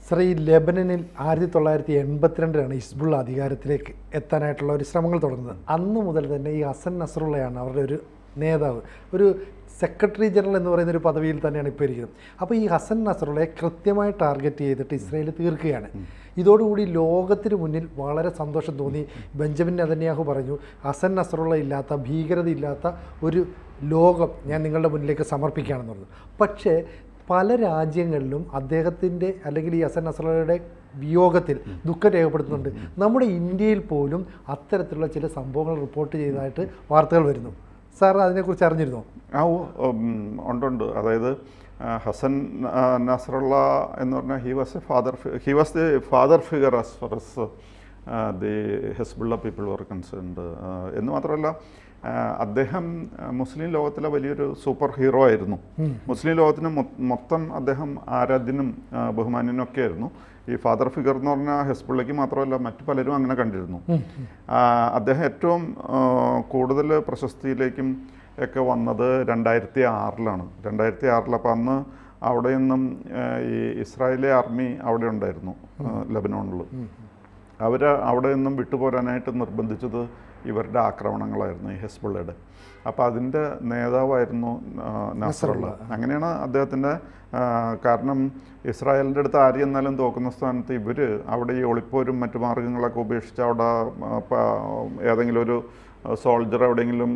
Sir ഈ ലെബനനിൽ ആയിരത്തി തൊള്ളായിരത്തി എൺപത്തിരണ്ടിലാണ് ഹിസ്ബുള്ള അധികാരത്തിലേക്ക് എത്താനായിട്ടുള്ള ഒരു ശ്രമങ്ങൾ തുടങ്ങുന്നത് അന്ന് മുതൽ തന്നെ ഈ ഹസൻ നസറുള്ളയാണ് അവരുടെ ഒരു നേതാവ് ഒരു സെക്രട്ടറി ജനറൽ എന്ന് പറയുന്ന ഒരു പദവിയിൽ തന്നെയാണ് ഇപ്പോൾ ഇരിക്കുന്നത് അപ്പോൾ ഈ ഹസൻ നസറുള്ളയെ കൃത്യമായി ടാർഗറ്റ് ചെയ്തിട്ട് ഇസ്രയേൽ തീർക്കുകയാണ് ഇതോടുകൂടി ലോകത്തിന് മുന്നിൽ വളരെ സന്തോഷം തോന്നി ബെഞ്ചമിൻ നെതന്യാഹു പറഞ്ഞു ഹസൻ നസറുള്ള ഇല്ലാത്ത ഭീകരത ഇല്ലാത്ത ഒരു ലോകം ഞാൻ നിങ്ങളുടെ മുന്നിലേക്ക് സമർപ്പിക്കുകയാണെന്ന് പറഞ്ഞു പക്ഷേ പല രാജ്യങ്ങളിലും അദ്ദേഹത്തിൻ്റെ അല്ലെങ്കിൽ ഈ ഹസൻ നസറുള്ളയുടെ വിയോഗത്തിൽ ദുഃഖം രേഖപ്പെടുത്തുന്നുണ്ട് നമ്മുടെ ഇന്ത്യയിൽ പോലും അത്തരത്തിലുള്ള ചില സംഭവങ്ങൾ റിപ്പോർട്ട് ചെയ്തതായിട്ട് വാർത്തകൾ വരുന്നു സാർ അതിനെക്കുറിച്ച് അറിഞ്ഞിരുന്നോ ആ ഓ ഉം, ഉണ്ട് ഉണ്ട് അതായത് ആ, ഹസൻ ആ, നസറുള്ള എന്ന് പറഞ്ഞാൽ he was a father he was the father figure as far as the Hezbollah people were concerned എന്ന് മാത്രമല്ല ആ, അദ്ദേഹം ആ, മുസ്ലിം ലോകത്തിലെ വലിയൊരു സൂപ്പർ ഹീറോ ആയിരുന്നു മുസ്ലിം ലോകത്തിന് മൊ- മൊത്തം അദ്ദേഹം ആരാധ്യനും ആ, ബഹുമാന്യനും ഒക്കെ ആയിരുന്നു ഈ ഫാദർ ഫിഗർ എന്ന് പറഞ്ഞാൽ ഹെസ്ബുള്ളയ്ക്ക് മാത്രമല്ല മറ്റു പലരും അങ്ങനെ കണ്ടിരുന്നു ആ, അദ്ദേഹം ഏറ്റവും ആ, കൂടുതൽ പ്രശസ്തിയിലേക്കും ഒക്കെ വന്നത് രണ്ടായിരത്തി ആറിലാണ് രണ്ടായിരത്തി ആറിൽ അപ്പോൾ അന്ന് അവിടെ നിന്നും ആ, ഈ ഇസ്രായേലി ആർമി അവിടെ ഉണ്ടായിരുന്നു ആ, ലബനോണിൽ അവർ അവിടെ നിന്നും വിട്ടുപോരാനായിട്ട് നിർബന്ധിച്ചത് ഇവരുടെ ആക്രമണങ്ങളായിരുന്നു ഈ ഹെസ്ബുള്ളയുടെ അപ്പോൾ അതിൻ്റെ നേതാവായിരുന്നു ആ, നസറുള്ള അങ്ങനെയാണ് അദ്ദേഹത്തിൻ്റെ ആ, കാരണം ഇസ്രായേലിൻ്റെ അടുത്ത് ആര് ചെന്നാലും തോക്കുന്ന സ്ഥാനത്ത് ഇവർ അവിടെ ഈ ഒളിപ്പോരും മറ്റു മാർഗങ്ങളൊക്കെ ഉപേക്ഷിച്ച് അവിടെ ആ, പ- ഏതെങ്കിലും ഒരു സോൾജർ എവിടെയെങ്കിലും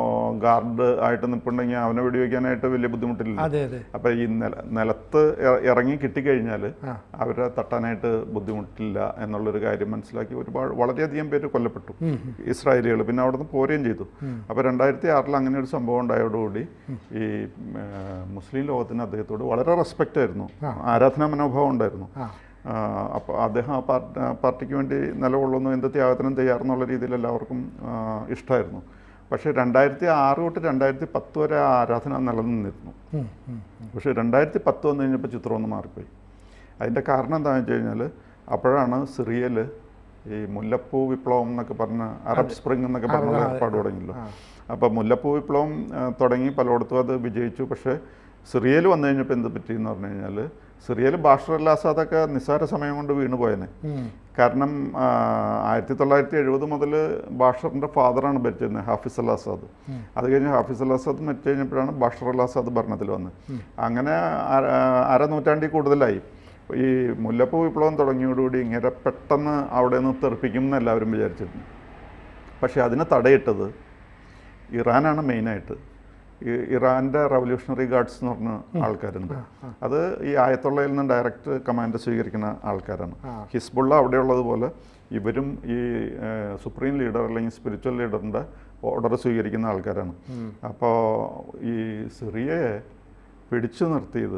ഗാർഡ് ആയിട്ട് നിൽപ്പുണ്ടെങ്കിൽ അവനെ വെടിവെക്കാനായിട്ട് വലിയ ബുദ്ധിമുട്ടില്ല അതെ അതെ അപ്പൊ ഈ നില നിലത്ത് ഇ- ഇറങ്ങി കിട്ടിക്കഴിഞ്ഞാൽ അവരെ തട്ടാനായിട്ട് ബുദ്ധിമുട്ടില്ല എന്നുള്ളൊരു കാര്യം മനസ്സിലാക്കി ഒരുപാട് വളരെയധികം പേര് കൊല്ലപ്പെട്ടു ഇസ്രായേലികൾ പിന്നെ അവിടെ നിന്ന് പോരുകയും ചെയ്തു അപ്പൊ രണ്ടായിരത്തി ആറിൽ അങ്ങനെ ഒരു സംഭവം ഉണ്ടായതോടുകൂടി ഈ ഉം, ആ, മുസ്ലിം ലോകത്തിന് അദ്ദേഹത്തോട് വളരെ റെസ്പെക്റ്റ് ആയിരുന്നു ആരാധനാ മനോഭാവം ഉണ്ടായിരുന്നു ആ അപ്പോൾ അദ്ദേഹം ആ പാർട്ടി പാർട്ടിക്ക് വേണ്ടി നിലകൊള്ളുന്നു എന്ത് ത്യാഗത്തിനും തയ്യാറെന്നുള്ള രീതിയിൽ എല്ലാവർക്കും ആ, ഇഷ്ടമായിരുന്നു പക്ഷേ രണ്ടായിരത്തി ആറ് തൊട്ട് രണ്ടായിരത്തി പത്ത് വരെ ആ ആരാധന നിലനിന്നിരുന്നു ഉം, ഉം. പക്ഷേ രണ്ടായിരത്തി പത്ത് വന്നു കഴിഞ്ഞപ്പോൾ ചിത്രം ഒന്ന് മാറിപ്പോയി അതിൻ്റെ കാരണം എന്താണെന്ന് വെച്ച് കഴിഞ്ഞാൽ അപ്പോഴാണ് സിറിയയിൽ ഈ മുല്ലപ്പൂ വിപ്ലവം എന്നൊക്കെ പറഞ്ഞ അറബ് സ്പ്രിംഗ് എന്നൊക്കെ പറഞ്ഞ ഏർപ്പാട് തുടങ്ങിയല്ലോ അപ്പോൾ മുല്ലപ്പൂ വിപ്ലവം ആ, തുടങ്ങി പലയിടത്തും അത് വിജയിച്ചു പക്ഷേ സിറിയയിൽ വന്നു കഴിഞ്ഞപ്പോൾ എന്ത് പറ്റിയെന്ന് പറഞ്ഞു കഴിഞ്ഞാൽ സിറിയയിൽ ബാഷർ അൽ ആസാദൊക്കെ നിസ്സാര സമയം കൊണ്ട് വീണു പോയനെ ഉം. കാരണം ആ, ആയിരത്തി തൊള്ളായിരത്തി എഴുപത് മുതൽ ബാഷറിൻ്റെ ഫാദറാണ് ഭരിച്ചിരുന്നത് ഹാഫിസ് അൽ ആസാദ് അത് കഴിഞ്ഞ് ഹാഫിസ് അൽ ആസാദ് മരിച്ചു കഴിഞ്ഞപ്പോഴാണ് ബാഷർ അൽ ആസാദ് ഭരണത്തിൽ വന്നത് അങ്ങനെ അര അര നൂറ്റാണ്ടിൽ കൂടുതലായി ഈ മുല്ലപ്പൂ വിപ്ലവം തുടങ്ങിയോടുകൂടി ഇങ്ങനെ പെട്ടെന്ന് അവിടെ നിന്ന് തെറിപ്പിക്കും എന്ന് എല്ലാവരും വിചാരിച്ചിരുന്നു പക്ഷേ അതിന് തടയിട്ടത് ഇറാനാണ് മെയിനായിട്ട് ഈ ഇറാൻ്റെ റവല്യൂഷണറി ഗാർഡ്സ് എന്ന് പറഞ്ഞ ആൾക്കാരുണ്ട് അത് ഈ ആയത്തുള്ളയിൽ നിന്ന് ഡയറക്റ്റ് കമാൻഡ് സ്വീകരിക്കുന്ന ആൾക്കാരാണ് ഹിസ്ബുള്ള അവിടെയുള്ളതുപോലെ ഇവരും ഈ ഏഹ്, സുപ്രീം ലീഡർ അല്ലെങ്കിൽ സ്പിരിച്വൽ ലീഡറിൻ്റെ ഓർഡർ സ്വീകരിക്കുന്ന ആൾക്കാരാണ് അപ്പോൾ ഈ സിറിയയെ പിടിച്ചു നിർത്തിയത്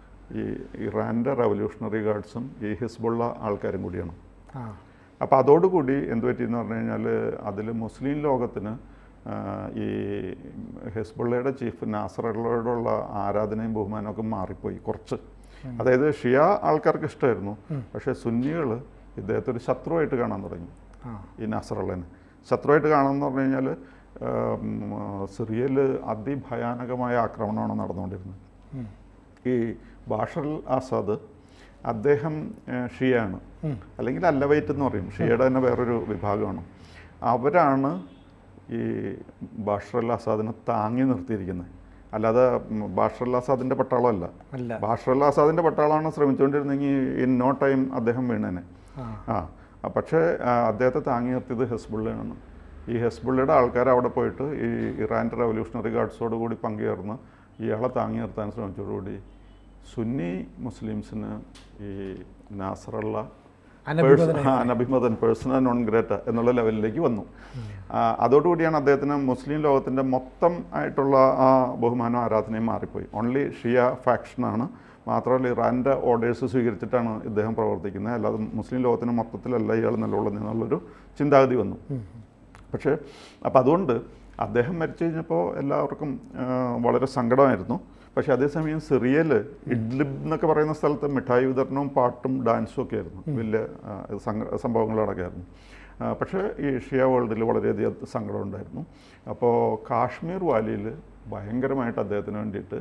ഈ ഇറാൻ്റെ റവല്യൂഷണറി ഗാർഡ്സും ഈ ഹിസ്ബുള്ള ആൾക്കാരും കൂടിയാണ് ആ അപ്പോൾ അതോടുകൂടി എന്ത് പറ്റിയെന്ന് പറഞ്ഞു കഴിഞ്ഞാൽ അതിൽ മുസ്ലിം ലോകത്തിന് ആ, ഈ ഹെസ്ബുള്ളയുടെ ചീഫ് നാസറുള്ളയോടുള്ള ആരാധനയും ബഹുമാനവും ഒക്കെ മാറിപ്പോയി കുറച്ച് അതായത് ഷിയ ആൾക്കാർക്ക് ഇഷ്ടമായിരുന്നു പക്ഷേ സുന്നികൾ ഇദ്ദേഹത്തെ ഒരു ശത്രുവായിട്ട് കാണാൻ തുടങ്ങി ആ ഈ നാസറുള്ളനെ ശത്രുവായിട്ട് കാണുമെന്ന് പറഞ്ഞു കഴിഞ്ഞാൽ സിറിയയിൽ അതിഭയാനകമായ ആക്രമണമാണ് നടന്നുകൊണ്ടിരുന്നത് ഉം. ഈ ബാഷർ അൽ ആസാദ് അദ്ദേഹം ഏഹ്, ഷിയാണ് അല്ലെങ്കിൽ അല്ലവൈറ്റ് എന്ന് പറയും ഷിയയുടെ തന്നെ വേറൊരു വിഭാഗമാണ് അവരാണ് ഈ ബാഷർ അൽ ആസാദിനെ താങ്ങി നിർത്തിയിരിക്കുന്നത് അല്ലാതെ ഉം, ബാഷർ അൽ ആസാദിൻ്റെ പട്ടാളമല്ല അല്ല ബാഷർ അൽ ആസാദിൻ്റെ പട്ടാളമാണ് ശ്രമിച്ചുകൊണ്ടിരുന്നെങ്കിൽ ഇൻ നോ ടൈം അദ്ദേഹം വീണേനെ ആ ആ ആ, പക്ഷേ ആ, അദ്ദേഹത്തെ താങ്ങി നിർത്തിയത് ഹെസ്ബുള്ളയാണ് ഈ ഹെസ്ബുള്ളയുടെ ആൾക്കാർ അവിടെ പോയിട്ട് ഈ ഇറാൻ്റെ റവല്യൂഷണറി ഗാർഡ്സോട് കൂടി പങ്കുചേർന്ന് ഇയാളെ താങ്ങി നിർത്താൻ ശ്രമിച്ചതോടുകൂടി സുന്നി മുസ്ലിംസിന് ഈ നാസറുള്ള അനഭിമതനായി. പേഴ്സ- ആ, അനഭിമതൻ പേഴ്സണൽ നോൺ ഗ്രേറ്റ എന്നുള്ള ലെവലിലേക്ക് വന്നു ആ, അതോടുകൂടിയാണ് അദ്ദേഹത്തിന് മുസ്ലിം ലോകത്തിൻ്റെ മൊത്തം ആയിട്ടുള്ള ആ ബഹുമാനവും ആരാധനയും മാറിപ്പോയി ഓൺലി ഷിയ ഫാക്ഷനാണ് മാത്രമല്ല ഇറാൻ്റെ ഓർഡേഴ്സ് സ്വീകരിച്ചിട്ടാണ് ഇദ്ദേഹം പ്രവർത്തിക്കുന്നത് അല്ലാതെ മുസ്ലിം ലോകത്തിന് മൊത്തത്തിലല്ല ഇയാൾ നിലകൊള്ളുന്നത് എന്നുള്ളൊരു ചിന്താഗതി വന്നു പക്ഷേ അപ്പം അതുകൊണ്ട് അദ്ദേഹം മരിച്ചു കഴിഞ്ഞപ്പോൾ എല്ലാവർക്കും ആ, വളരെ സങ്കടമായിരുന്നു പക്ഷേ അതേസമയം സിറിയയിൽ ഇഡ്ലിബ് എന്നൊക്കെ പറയുന്ന സ്ഥലത്ത് മിഠായി വിതരണവും പാട്ടും ഡാൻസും ഒക്കെ ആയിരുന്നു വലിയ ആ, സംഘ- സംഭവങ്ങളടക്കെ ആയിരുന്നു ആ, പക്ഷേ ഈ ഷിയ വേൾഡിൽ വളരെയധികം സങ്കടം ഉണ്ടായിരുന്നു അപ്പോൾ കാശ്മീർ വാലിയിൽ ഭയങ്കരമായിട്ട് അദ്ദേഹത്തിന് വേണ്ടിയിട്ട്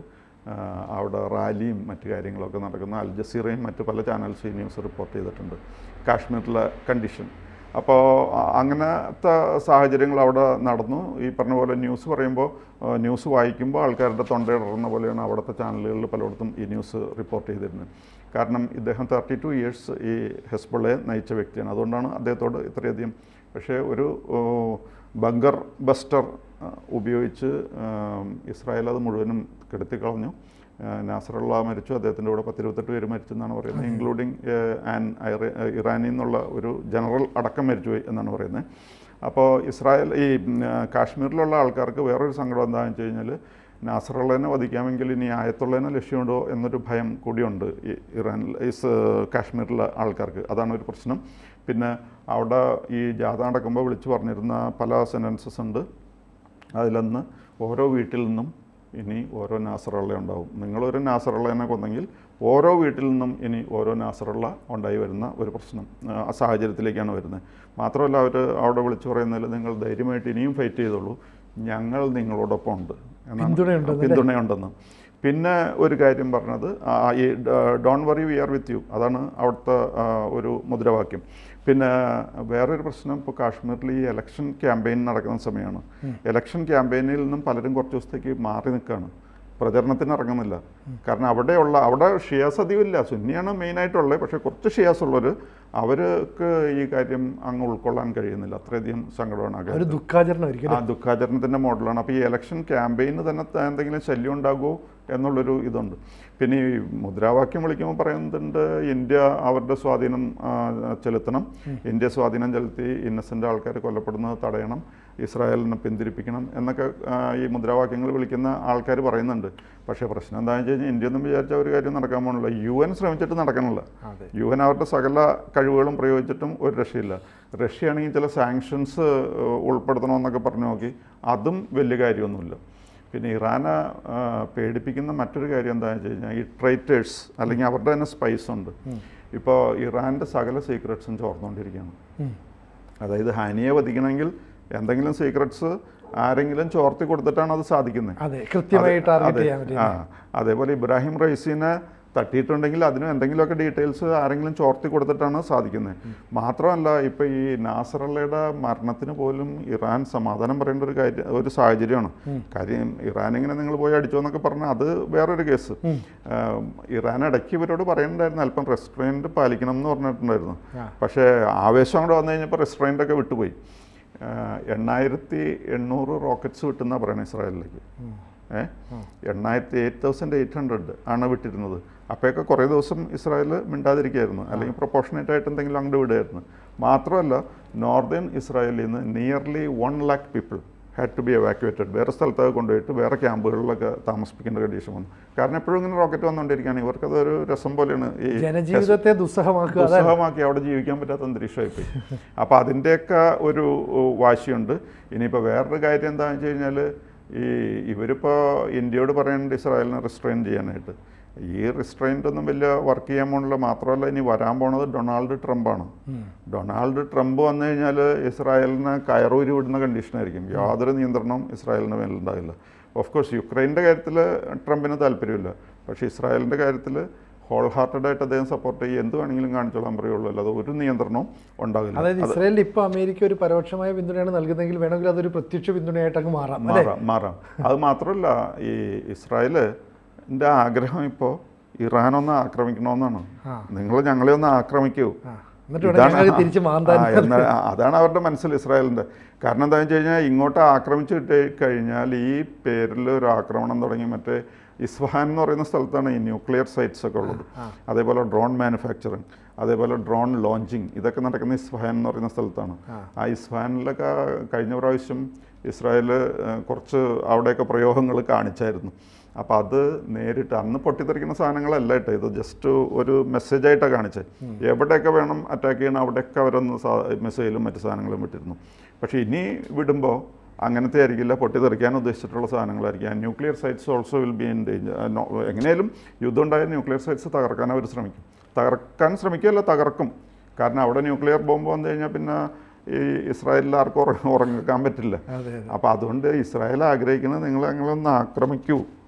ആ, അവിടെ റാലിയും മറ്റു കാര്യങ്ങളൊക്കെ നടക്കുന്ന അൽ ജസീറയും മറ്റ് പല ചാനൽസ് ഈ ന്യൂസ് റിപ്പോർട്ട് ചെയ്തിട്ടുണ്ട് കാശ്മീരിലെ കണ്ടീഷൻ അപ്പോൾ അങ്ങനത്തെ സാഹചര്യങ്ങൾ അവിടെ നടന്നു ഈ പറഞ്ഞ പോലെ ന്യൂസ് പറയുമ്പോൾ ആ, ന്യൂസ് വായിക്കുമ്പോൾ ആൾക്കാരുടെ തൊണ്ടയിടറുന്ന പോലെയാണ് അവിടുത്തെ ചാനലുകളിൽ പലയിടത്തും ഈ ന്യൂസ് റിപ്പോർട്ട് ചെയ്തിരുന്നത് കാരണം ഇദ്ദേഹം തേർട്ടി ടു ഇയേഴ്സ് ഈ ഹെസ്ബളയെ നയിച്ച വ്യക്തിയാണ് അതുകൊണ്ടാണ് അദ്ദേഹത്തോട് ഇത്രയധികം പക്ഷേ ഒരു ഓ, ബങ്കർ ബസ്റ്റർ ആ, ഉപയോഗിച്ച് ആ, ഇസ്രായേൽ അത് മുഴുവനും കെടുത്തിക്കളഞ്ഞു ആ, നാസറുള്ള മരിച്ചു അദ്ദേഹത്തിൻ്റെ കൂടെ പത്തിരുപത്തെട്ട് പേര് മരിച്ചെന്നാണ് പറയുന്നത് ഇൻക്ലൂഡിങ് ആൻ ഐറ- ഇറാനിൽ നിന്നുള്ള ഒരു ജനറൽ അടക്കം മരിച്ചുപോയി എന്നാണ് പറയുന്നത് അപ്പോൾ ഇസ്രായേൽ ഈ ഉം, ആ, കാശ്മീരിലുള്ള ആൾക്കാർക്ക് വേറൊരു സങ്കടം എന്താണെന്ന് വെച്ച് കഴിഞ്ഞാൽ നാസറുള്ളതിനെ വധിക്കാമെങ്കിൽ ഇനി ആയത്തുള്ളതിനെ ലക്ഷ്യമുണ്ടോ എന്നൊരു ഭയം കൂടിയുണ്ട് ഈ ഇറാനിൽ ഇസ് കാശ്മീരിലെ ആൾക്കാർക്ക് അതാണ് ഒരു പ്രശ്നം പിന്നെ അവിടെ ഈ ജാഥ നടക്കുമ്പോൾ വിളിച്ചു പറഞ്ഞിരുന്ന പല സെൻറ്റൻസസ് ഉണ്ട് അതിലൊന്ന് ഓരോ വീട്ടിൽ നിന്നും ഇനി ഓരോ നാസറുള്ള ഉണ്ടാവും നിങ്ങളൊരു നാസറുള്ളതിനെ കൊന്നെങ്കിൽ ഓരോ വീട്ടിൽ നിന്നും ഇനി ഓരോ നാസറുള്ള ഉണ്ടായി വരുന്ന ഒരു പ്രശ്നം ആ സാഹചര്യത്തിലേക്കാണ് വരുന്നത് മാത്രമല്ല അവർ അവിടെ വിളിച്ചു പറയുന്നതിൽ നിങ്ങൾ ധൈര്യമായിട്ട് ഇനിയും ഫൈറ്റ് ചെയ്തോളൂ ഞങ്ങൾ നിങ്ങളോടൊപ്പം ഉണ്ട് പിന്തുണയുണ്ടെന്ന് പിന്തുണയുണ്ടെന്ന് പിന്നെ ഒരു കാര്യം പറഞ്ഞത് ആ, ഈ don't worry we are with you അതാണ് അവിടുത്തെ ആ, ഒരു മുദ്രാവാക്യം പിന്നെ വേറൊരു പ്രശ്നം ഇപ്പോൾ കാശ്മീരിൽ ഈ ഇലക്ഷൻ ക്യാമ്പയിൻ നടക്കുന്ന സമയമാണ് ഇലക്ഷൻ ക്യാമ്പയിനിൽ നിന്നും പലരും കുറച്ച് ദിവസത്തേക്ക് മാറി നിൽക്കുകയാണ് പ്രചരണത്തിന് ഇറങ്ങുന്നില്ല കാരണം അവിടെയുള്ള അവിടെ ഷിയാസ് അധികമില്ല സുന്നിയാണ് മെയിനായിട്ടുള്ളത് പക്ഷേ കുറച്ച് ഷിയാസ് ഉള്ളവർ അവർക്ക് ഈ കാര്യം അങ്ങ് ഉൾക്കൊള്ളാൻ കഴിയുന്നില്ല അത്രയധികം സങ്കടമാണ് ആ ഒരു കാര്യത്തിൽ. ദുഃഖാചരണമായിരിക്കും ആ ദുഃഖാചരണത്തിൻ്റെ മോഡലാണ് അപ്പോൾ ഈ ഇലക്ഷൻ ക്യാമ്പയിന് തന്നെ ത- എന്തെങ്കിലും ശല്യം ഉണ്ടാകുമോ എന്നുള്ളൊരു ഇതുണ്ട് പിന്നെ ഈ മുദ്രാവാക്യം വിളിക്കുമ്പോൾ പറയുന്നുണ്ട് ഇന്ത്യ അവരുടെ സ്വാധീനം ആ, ചെലുത്തണം ഇന്ത്യ സ്വാധീനം ചെലുത്തി ഇന്നസെൻ്റ് ആൾക്കാർ കൊല്ലപ്പെടുന്നത് തടയണം ഇസ്രായേലിനെ പിന്തിരിപ്പിക്കണം എന്നൊക്കെ ആ, ഈ മുദ്രാവാക്യങ്ങൾ വിളിക്കുന്ന ആൾക്കാർ പറയുന്നുണ്ട് പക്ഷേ പ്രശ്നം എന്താണെന്ന് വെച്ച് കഴിഞ്ഞാൽ ഇന്ത്യ ഒന്നും വിചാരിച്ച ഒരു കാര്യം നടക്കാൻ പോകുന്നില്ല യു എൻ ശ്രമിച്ചിട്ട് നടക്കണില്ല അതെ യു എൻ അവരുടെ സകല കഴിവുകളും പ്രയോഗിച്ചിട്ടും ഒരു രക്ഷയില്ല റഷ്യയാണെങ്കിൽ ചില സാങ്ഷൻസ് ഉൾപ്പെടുത്തണമെന്നൊക്കെ പറഞ്ഞു നോക്കി അതും വലിയ കാര്യമൊന്നുമില്ല പിന്നെ ഇറാനെ ആ, പേടിപ്പിക്കുന്ന മറ്റൊരു കാര്യം എന്താണെന്ന് വെച്ച് കഴിഞ്ഞാൽ ഈ ട്രൈറ്റേഴ്സ് അല്ലെങ്കിൽ അവരുടെ തന്നെ സ്പൈസ് ഉണ്ട് ഇപ്പോൾ ഇറാൻ്റെ സകല സീക്രട്സും ചോർന്നുകൊണ്ടിരിക്കുകയാണ് ഉം. അതായത് ഹാനിയെ വധിക്കണമെങ്കിൽ എന്തെങ്കിലും സീക്രട്സ് ആരെങ്കിലും ചോർത്തി കൊടുത്തിട്ടാണ് അത് സാധിക്കുന്നത് അതെ കൃത്യമായി അതെ, ടാർഗറ്റ് അതെ. ചെയ്യാൻ പറ്റും ആ അതേപോലെ ഇബ്രാഹിം റൈസിനെ തട്ടിയിട്ടുണ്ടെങ്കിൽ അതിനും എന്തെങ്കിലുമൊക്കെ ഡീറ്റെയിൽസ് ആരെങ്കിലും ചോർത്തി കൊടുത്തിട്ടാണ് സാധിക്കുന്നത് മാത്രമല്ല ഇപ്പോൾ ഈ നാസറള്ളയുടെ മരണത്തിന് പോലും ഇറാൻ സമാധാനം പറയേണ്ട ഒരു കാര്യം ഒരു സാഹചര്യമാണ് കാര്യം ഇറാൻ ഇങ്ങനെ നിങ്ങൾ പോയി അടിച്ചോ എന്നൊക്കെ പറഞ്ഞാൽ അത് വേറൊരു കേസ് ആം, ഇറാൻ ഇടയ്ക്ക് ഇവരോട് പറയുന്നുണ്ടായിരുന്നു അല്പം റെസ്ട്രെയിൻറ്റ് പാലിക്കണം എന്ന് പറഞ്ഞിട്ടുണ്ടായിരുന്നു ആ. പക്ഷേ ആവേശം അങ്ങോട്ട് വന്നു കഴിഞ്ഞപ്പോൾ റെസ്ട്രെയിൻ്റ് ഒക്കെ വിട്ടുപോയി ആ, എണ്ണായിരത്തി എണ്ണൂറ് റോക്കറ്റ്സ് വിട്ടെന്നാണ് പറയുന്നത് ഇസ്രായേലിലേക്ക് ഏ എണ്ണായിരത്തി എയ്റ്റ് തൗസൻഡ് എയ്റ്റ് ഹൺഡ്രഡ് ആണ് വിട്ടിരുന്നത് അപ്പോഴൊക്കെ കുറേ ദിവസം ഇസ്രായേൽ മിണ്ടാതിരിക്കുകയായിരുന്നു അല്ലെങ്കിൽ പ്രൊപ്പോർഷനേറ്റ് ആയിട്ട് എന്തെങ്കിലും അങ്ങോട്ട് വിടുമായിരുന്നു മാത്രമല്ല നോർത്തേൺ ഇസ്രായേലിൽ നിന്ന് nearly one lakh people had to be evacuated വേറെ സ്ഥലത്തൊക്കെ കൊണ്ടുപോയിട്ട് വേറെ ക്യാമ്പുകളിലൊക്കെ താമസിപ്പിക്കേണ്ട കണ്ടീഷൻ വന്നു കാരണം എപ്പോഴും ഇങ്ങനെ റോക്കറ്റ് വന്നുകൊണ്ടിരിക്കുകയാണ് ഇവർക്കതൊരു രസം പോലെയാണ് ഈ ജനജീവിതത്തെ ദുസ്സഹമാക്കുക അതാണ് ഉത്സാഹമാക്കി അവിടെ ജീവിക്കാൻ പറ്റാത്ത അന്തരീക്ഷമായിപ്പോയി അപ്പോൾ അതിൻ്റെയൊക്കെ ഒരു ഉ, വാശിയുണ്ട് ഇനിയിപ്പോൾ വേറൊരു കാര്യം എന്താണെന്ന് വെച്ച് കഴിഞ്ഞാൽ ഈ ഇവരിപ്പോൾ ഇന്ത്യയോട് പറയുന്നുണ്ട് ഇസ്രായേലിനെ റിസ്ട്രെയിൻ ചെയ്യാനായിട്ട് ഈ റിസ്ട്രെയിൻ്റ് ഒന്നും വലിയ വർക്ക് ചെയ്യാൻ പോണില്ല മാത്രമല്ല ഇനി വരാൻ പോണത് ഡൊണാൾഡ് ട്രംപാണ് ഡൊണാൾഡ് ട്രംപ് വന്നു കഴിഞ്ഞാൽ ഇസ്രായേലിനെ കയറൂരി വിടുന്ന കണ്ടീഷനായിരിക്കും യാതൊരു നിയന്ത്രണവും ഇസ്രായേലിന് മേലുണ്ടാകില്ല ഓഫ് കോഴ്സ് യുക്രൈൻ്റെ കാര്യത്തിൽ ട്രംപിന് താല്പര്യമില്ല പക്ഷേ ഇസ്രായേലിൻ്റെ കാര്യത്തിൽ ഹോൾ ഹാർട്ടഡ് ആയിട്ട് അദ്ദേഹം സപ്പോർട്ട് ചെയ്യും എന്ത് വേണമെങ്കിലും കാണിച്ചോളാൻ പറയുള്ളൂ അല്ലാതെ ഒരു നിയന്ത്രണവും ഉണ്ടാകില്ല അതായത് ഇസ്രായേലിൽ ഇപ്പൊ അമേരിക്ക ഒരു പരോക്ഷമായ പിന്തുണയാണ് നൽകുന്നതെങ്കിൽ വേണമെങ്കിൽ അതൊരു പ്രത്യക്ഷ പിന്തുണയായിട്ട് അങ്ങ് മാറാം അല്ലേ മാറാം മാറാം അത് മാത്രമല്ല ഈ ഇസ്രായേലിൻ്റെ ആഗ്രഹം ഇപ്പോൾ ഇറാനൊന്ന് ആക്രമിക്കണമെന്നാണ് ആ. നിങ്ങൾ ഞങ്ങളെ ഒന്ന് ആക്രമിക്കൂ ആ. എന്നിട്ട് വേണം ഞങ്ങൾക്ക് തിരിച്ച് മാന്താൻ ആ, എന്നാ- ആ, അതാണ് അവരുടെ മനസ്സിൽ ഇസ്രായേലിൻ്റെ കാരണം എന്താണെന്ന് വെച്ച് കഴിഞ്ഞാൽ ഇങ്ങോട്ട് ആക്രമിച്ച് കിട്ടി കഴിഞ്ഞാൽ ഈ പേരിൽ ഒരു ആക്രമണം തുടങ്ങി മറ്റേ ഇസ്ഫഹാൻ എന്ന് പറയുന്ന സ്ഥലത്താണ് ഈ ന്യൂക്ലിയർ സൈറ്റ്സ് ഒക്കെ ഉള്ളത് അതേപോലെ ഡ്രോൺ മാനുഫാക്ചറിങ് അതേപോലെ ഡ്രോൺ ലോഞ്ചിങ് ഇതൊക്കെ നടക്കുന്ന ഇസ്ഫഹാൻ എന്ന് പറയുന്ന സ്ഥലത്താണ് ആ ഇസ്ഫഹാനിലൊക്കെ കഴിഞ്ഞ പ്രാവശ്യം ഇസ്രായേൽ ഏഹ്, കുറച്ച് അവിടെയൊക്കെ പ്രയോഗങ്ങൾ കാണിച്ചായിരുന്നു അപ്പോൾ അത് നേരിട്ട് അന്ന് പൊട്ടിത്തെറിക്കുന്ന സാധനങ്ങളല്ല കേട്ടോ ഇത് ജസ്റ്റ് ഒരു മെസ്സേജായിട്ടാണ് കാണിച്ചത് എവിടെയൊക്കെ വേണം അറ്റാക്ക് ചെയ്യണം അവിടെയൊക്കെ അവരൊന്ന് സാ മെസ്സേജിലും മറ്റു സാധനങ്ങളും വിട്ടിരുന്നു പക്ഷേ ഇനി വിടുമ്പോൾ അങ്ങനത്തെ ആയിരിക്കില്ല പൊട്ടിത്തെറിക്കാൻ ഉദ്ദേശിച്ചിട്ടുള്ള സാധനങ്ങളായിരിക്കും nuclear sites also will be in danger എങ്ങനെയാലും യുദ്ധം ഉണ്ടായ ന്യൂക്ലിയർ സൈറ്റ്സ് തകർക്കാൻ അവർ ശ്രമിക്കും തകർക്കാൻ ശ്രമിക്കുകയല്ല തകർക്കും കാരണം അവിടെ ന്യൂക്ലിയർ ബോംബ് വന്നു കഴിഞ്ഞാൽ പിന്നെ ഈ ഇസ്രായേലിൽ ആർക്കും ഉറ- ഉറങ്ങാൻ പറ്റില്ല അതെ അതെ അപ്പോൾ അതുകൊണ്ട് ഇസ്രായേൽ ആഗ്രഹിക്കുന്നത് നിങ്ങൾ ഞങ്ങളൊന്ന് ആക്രമിക്കൂ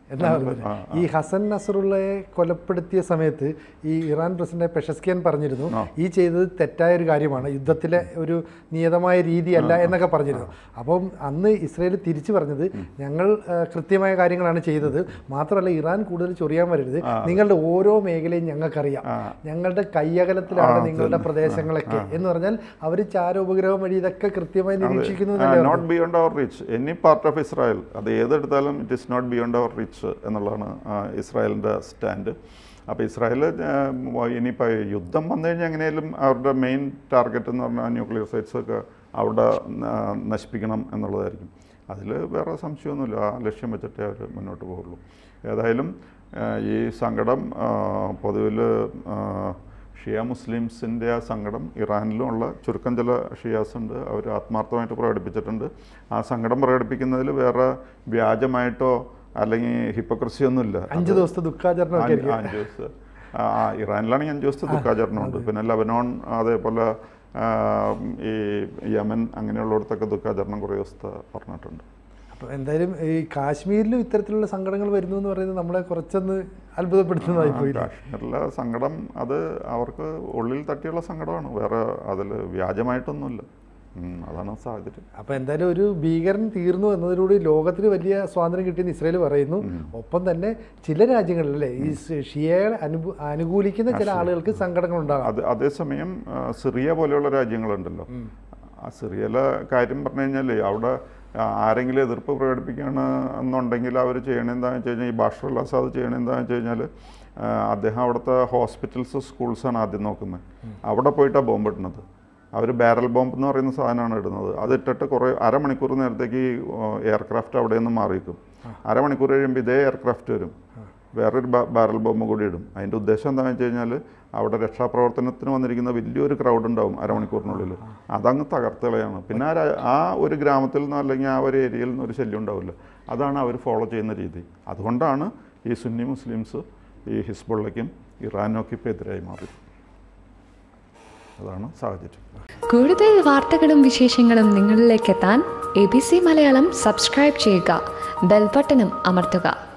എന്നാ പറഞ്ഞത് ആ, ഈ ഹസൻ നസറുള്ളയെ കൊലപ്പെടുത്തിയ സമയത്ത് ഈ ഇറാൻ പ്രസിഡന്റ് പെഷസ്കിയൻ പറഞ്ഞിരുന്നു ഈ ചെയ്തത് തെറ്റായ ഒരു കാര്യമാണ് യുദ്ധത്തിലെ ഒരു നിയതമായ രീതിയല്ല എന്നൊക്കെ പറഞ്ഞിരുന്നു അപ്പം അന്ന് ഇസ്രയേൽ തിരിച്ചു പറഞ്ഞത് ഞങ്ങൾ ആ, കൃത്യമായ കാര്യങ്ങളാണ് ചെയ്തത് മാത്രമല്ല ഇറാൻ കൂടുതൽ ചൊറിയാൻ വരരുത് നിങ്ങളുടെ ഓരോ മേഖലയും ഞങ്ങൾക്കറിയാം ഞങ്ങളുടെ കയ്യകലത്തിലാണ് നിങ്ങളുടെ പ്രദേശങ്ങളൊക്കെ എന്ന് പറഞ്ഞാൽ അവർ ചാരോപഗ്രഹം വഴി ഇതൊക്കെ കൃത്യമായി നിരീക്ഷിക്കുന്നു എന്നല്ലേ നോട്ട് ബിയോണ്ട് അവർ reach any part of Israel അത് ഏതെടുത്താലും ഇറ്റ് ഇസ് നോട്ട് ബിയോണ്ട് അവർ റീച്ച് എന്നുള്ളതാണ് ആ, ഇസ്രായേലിൻ്റെ സ്റ്റാൻഡ് അപ്പോൾ ഇസ്രായേൽ ഇനിയിപ്പോൾ യുദ്ധം വന്നു കഴിഞ്ഞാൽ എങ്ങനെയാലും അവരുടെ മെയിൻ ടാർഗറ്റ് എന്ന് പറഞ്ഞാൽ ന്യൂക്ലിയർ സൈറ്റ്സ് ഒക്കെ അവിടെ ആ, നശിപ്പിക്കണം എന്നുള്ളതായിരിക്കും അതിൽ വേറെ സംശയമൊന്നുമില്ല ആ ലക്ഷ്യം വെച്ചിട്ടേ അവർ മുന്നോട്ട് പോകുള്ളൂ ഏതായാലും ആ, ഈ സങ്കടം പൊതുവിൽ ഷിയ മുസ്ലിംസിൻ്റെ ആ സങ്കടം ഇറാനിലുമുള്ള ചുരുക്കം ചില ഷിയാസ് ഉണ്ട് അവർ ആത്മാർത്ഥമായിട്ട് പ്രകടിപ്പിച്ചിട്ടുണ്ട് ആ സങ്കടം പ്രകടിപ്പിക്കുന്നതിൽ വേറെ വ്യാജമായിട്ടോ അല്ലെങ്കിൽ ഹിപ്പോക്രസി ഒന്നുമില്ല അഞ്ച് ദിവസത്തെ ദുഃഖാചരണം ഒക്കെ അഞ്ച് അഞ്ച് ദിവസം ആ, ആ, ഇറാനിലാണെങ്കിൽ അഞ്ച് ദിവസത്തെ ദുഃഖാചരണമുണ്ട് പിന്നെ ലബനോൺ അതേപോലെ ആ, ഈ യമൻ അങ്ങനെയുള്ളിടത്തൊക്കെ ദുഃഖാചരണം കുറേ ദിവസത്തെ പറഞ്ഞിട്ടുണ്ട് അപ്പോൾ എന്തായാലും ഈ കാശ്മീരിലും ഇത്തരത്തിലുള്ള സങ്കടങ്ങൾ വരുന്നു എന്ന് പറയുന്നത് നമ്മളെ കുറച്ചൊന്ന് അത്ഭുതപ്പെടുത്തുന്നതായി പോയി കാശ്മീരിലെ സങ്കടം അത് അവർക്ക് ഉള്ളിൽ തട്ടിയുള്ള സങ്കടമാണ് വേറെ അതിൽ വ്യാജമായിട്ടൊന്നുമില്ല ഉം, അതാണ് സാഹചര്യം അപ്പോൾ എന്തായാലും ഒരു ഭീകരൻ തീർന്നു എന്നതിലൂടെ ലോകത്തിന് വലിയ സ്വാതന്ത്ര്യം കിട്ടിയെന്ന് ഇസ്രയേൽ പറയുന്നു ഒപ്പം തന്നെ ചില രാജ്യങ്ങളിലല്ലേ ഈ ഷി- ഷിയയെ അനുഭൂ അനുകൂലിക്കുന്ന ചില ആളുകൾക്ക് സങ്കടങ്ങൾ ഉണ്ടാകാം അത് അതേസമയം ആ, സിറിയ പോലെയുള്ള രാജ്യങ്ങളുണ്ടല്ലോ ആ സിറിയയിലെ കാര്യം പറഞ്ഞു കഴിഞ്ഞാൽ അവിടെ ആ, ആരെങ്കിലും എതിർപ്പ് പ്രകടിപ്പിക്കുകയാണ് എന്നുണ്ടെങ്കിൽ അവർ ചെയ്യണെന്താണെന്ന് വെച്ച് കഴിഞ്ഞാൽ ഈ ബാഷർ അൽ അസാദ് ചെയ്യണെന്താണെന്ന് വെച്ച് കഴിഞ്ഞാൽ അദ്ദേഹം അവിടുത്തെ ഹോസ്പിറ്റൽസ് സ്കൂൾസാണ് ആദ്യം നോക്കുന്നത് അവിടെ പോയിട്ടാണ് ബോംബ് ഇടുന്നത് അവർ ബാരൽ ബോംബ് എന്ന് പറയുന്ന സാധനമാണ് ഇടുന്നത് അത് ഇട്ടിട്ട് കുറേ അരമണിക്കൂർ നേരത്തേക്ക് ഈ എയർക്രാഫ്റ്റ് അവിടെ നിന്ന് മാറിയിരിക്കും അരമണിക്കൂർ കഴിയുമ്പോൾ ഇതേ എയർക്രാഫ്റ്റ് വരും വേറൊരു ബാ- ബാരൽ ബോംബ് കൂടി ഇടും അതിൻ്റെ ഉദ്ദേശം എന്താണെന്ന് വെച്ച് കഴിഞ്ഞാൽ അവിടെ രക്ഷാപ്രവർത്തനത്തിന് വന്നിരിക്കുന്ന വലിയൊരു ക്രൗഡ് ഉണ്ടാവും അരമണിക്കൂറിനുള്ളിൽ അതങ്ങ് തകർത്തുകളയാണ് പിന്നെ ആ രാ- ആ ഒരു ഗ്രാമത്തിൽ നിന്നോ അല്ലെങ്കിൽ ആ ഒരു ഏരിയയിൽ നിന്ന് ഒരു ശല്യം ഉണ്ടാവില്ല അതാണ് അവർ ഫോളോ ചെയ്യുന്ന രീതി അതുകൊണ്ടാണ് ഈ സുന്നി മുസ്ലിംസ് ഈ ഹിസ്ബുള്ളയ്ക്കും ഇറാനൊക്കെ ഇപ്പോൾ എതിരായി മാറി അതാണ് സാഹചര്യം കൂടുതൽ വാർത്തകളും വിശേഷങ്ങളും നിങ്ങളിലേക്ക് എത്താൻ A B C Malayalam subscribe ചെയ്യുക ബെൽബട്ടനും അമർത്തുക